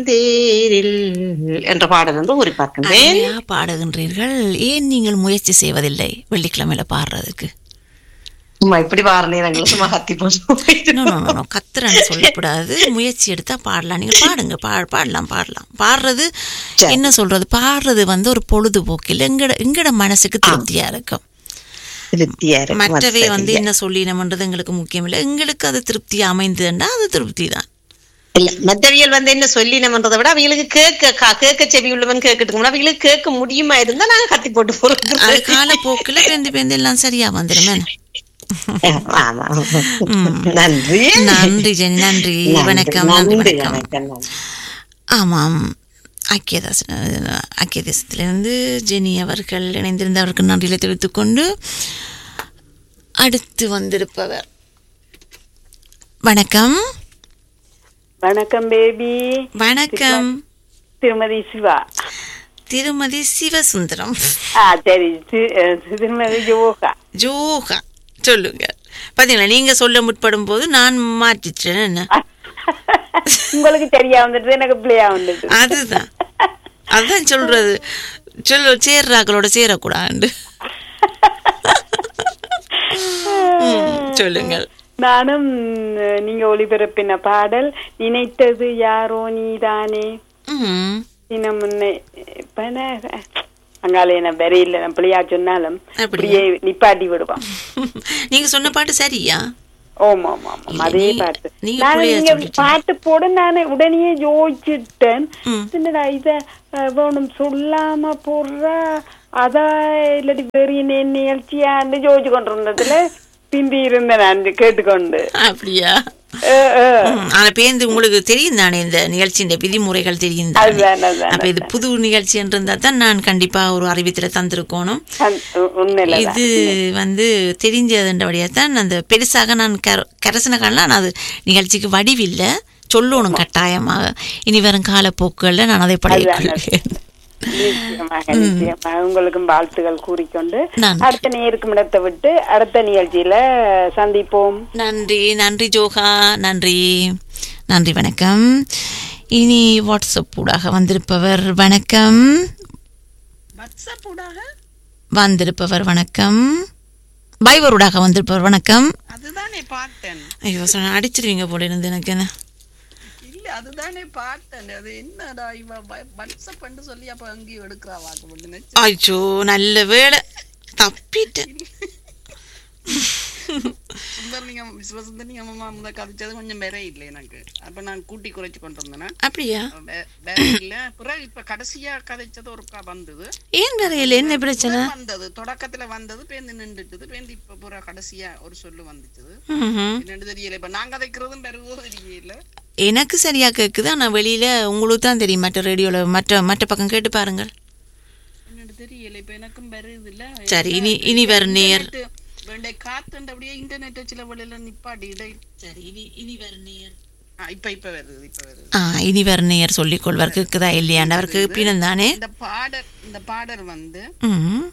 தேரில் என்ற பாடல் என்று கூறி பார்க்கின்றேன் அருமையா பாடுகின்றீர்கள் ஏன் நீங்கள் முயற்சி செய்வதில்லை வெள்ளிக்கிழமையில பாடுறதுக்கு சும்மா இப்படி வார நேரங்கள் சும்மா கத்தி போட்டு நோ நோ நோ, நோ கத்துறன்னு சொல்லக்கூடாது முயற்சி எடுத்தா பாடலாம் நீங்க பாடுங்க பா பாடலாம் பாடலாம் பாடுறது சரி. என்ன சொல்றது பாடுறது வந்து ஒரு பொழுதுபோக்கில் எங்கட எங்கட மனசுக்கு திருப்தியா இருக்கும் திருப்தியா இருக்கும். அது மற்றவை வந்து சரியா. என்ன சொல்லினம்ன்றது எங்களுக்கு முக்கியம் இல்லை எங்களுக்கு அது திருப்தி அமைந்ததுன்னா அது திருப்தி தான் இல்ல மற்றவியல் வந்து என்ன சொல்லினம்ன்றதை விட அவங்களுக்கு கேட்க கா- கேட்க செவி உள்ளவன் கேட்கட்டுக்கு அவங்களுக்கு கேட்க முடியுமா இருந்தா நாங்க கத்தி போட்டு அது போறோம் காலப்போக்கில் பேந்து பேந்து எல்லாம் சரியா வந்துடும் ஆமா நன்றி நன்றி ஜெனி நன்றி வணக்கம் நன்றி நன்றி வணக்கம் வணக்கம் நன்றி. ஆமாம் ஐக்கியதாசன் ஐக்கிய தேசத்திலிருந்து ஜெனி அவர்கள் இணைந்திருந்த அவருக்கு நன்றிகளை தெரிவித்துக் கொண்டு அடுத்து வந்திருப்பவர் வணக்கம் வணக்கம் பேபி வணக்கம் திருமதி சிவா திருமதி சிவசுந்தரம் ஆ சரி தி- அஹ், திருமதி யோகா ஜோகா சொல்லுங்க பாத்தீங்களா நீங்க சொல்ல முற்படும் போது நான் மாற்றிட்டேன் என்ன உங்களுக்கு சரியா வந்துட்டு எனக்கு பிள்ளையா வந்துட்டு அதுதான் அதுதான் சொல்றது சொல்லு சேர்றாக்களோட சேரக்கூடாது சொல்லுங்கள் நானும் அஹ், நீங்க ஒளிபரப்பின பாடல் நினைத்தது யாரோ நீதானே ம் தினம் முன்னே இப்ப என்ன, அங்கால என்ன வெறையில் நான் பிள்ளையா சொன்னாலும் அப்படியா? அப்படியே நிப்பாட்டி விடுவான் நீங்க சொன்ன பாட்டு சரியா ஓம் ஆமா ஆமா இல்ல, அதே நீ- பாட்டு நீங்க நான் புள்ளைய நீங்க சொல்லிட்டீங்க. பாட்டு போட நான் உடனே யோசிச்சுட்டேன் ம். என்னடா இத அஹ், வேணும் சொல்லாம போடுறா அதா இல்லாட்டி வெறிய நிகழ்ச்சியான்னு யோசிச்சு கொண்டு இருந்ததுல பிந்தி இருந்தேன் நான் கேட்டுக்கொண்டு அப்படியா அஹ், அஹ். ம், ஆனா பேருந்து உங்களுக்கு தெரியும் தானே இந்த நிகழ்ச்சியின் விதிமுறைகள் தெரியும் தானே அதுதான், அதுதான், அப்ப இது புது நிகழ்ச்சி இருந்தா தான் நான் கண்டிப்பா ஒரு அறிவித்தல தந்திருக்கணும் அந்த- உ- உண்மையிலதான். இது வந்து தெரிஞ்சதுன்றபடியா தான் அந்த பெருசாக நான் கர கரசன காலம் அது நிகழ்ச்சிக்கு வடிவில்லை சொல்லணும் கட்டாயமாக இனி வரும் காலப்போக்குகளில் நான் அதை படையக்கொள்வேன் நிச்சயமாக நிச்சயமாக உங்களுக்கும் வாழ்த்துகள் கூறிக்கொண்டு நன்றி. அடுத்த நேருக்கும் இடத்தை விட்டு அடுத்த நிகழ்ச்சியில சந்திப்போம் நன்றி நன்றி ஜோகா நன்றி நன்றி வணக்கம் இனி வாட்ஸ்அப் ஊடாக வந்திருப்பவர் வணக்கம் வந்திருப்பவர் வணக்கம் பைவரூடாக வந்திருப்பவர் வணக்கம் அதுதானே பார்த்தேன் ஐயோ சொன்ன அடிச்சிருவீங்க போல இருந்து எனக்கு என்ன இல்ல அதுதானே பார்த்தேன் அது என்னடா இவ வாட்ஸ்அப் பண்ணு சொல்லி அப்ப அங்கேயும் எடுக்கிறா வாக்கு பண்ணு ஐயோ நல்ல வேலை தப்பிட்டேன் சுந்தரலிங்கம் சிவசுந்தரலிங்கம் அம்மா முத கதைச்சது கொஞ்சம் வேற இல்லை எனக்கு அப்ப நான் கூட்டி குறைச்சு கொண்டு வந்தேன் அப்படியா வே- வேற இல்ல பிறகு இப்ப கடைசியா கதைச்சது ஒரு க- வந்தது ஏன் வரையில் என்ன பிரச்சனை முதல் வந்தது தொடக்கத்துல வந்தது பேந்து நின்றுட்டுது பேந்து இப்ப பூரா கடைசியா ஒரு சொல்லு வந்துச்சுது ம்ஹும். என்னன்னு தெரியல இப்ப நான் கதைக்கிறதும் பெருவோ தெரியல எனக்கு சரியா கேக்குது ஆனா வெளியில உங்களுக்கு தான் தெரியும் மற்ற ரேடியோல மற்ற மற்ற பக்கம் கேட்டு பாருங்கள் என்னன்னு தெரியல இப்ப எனக்கும் வருது இல்ல சரி இனி இனி வர நேர் வேண்டே காத்துண்டு அப்படியே இன்டர்நெட் சில வழியில நிப்பாட்டி இடை சரி இனி இனி வர நேர் ஆ, இப்ப இப்ப வருது இப்ப வருது ஆ இனி வர நேர் சொல்லிக் கொள்வார் கேக்குதா இல்லையாண்டு அவருக்கு பின்னம் தானே இந்த பாடல் இந்த பாடல் வந்து ம்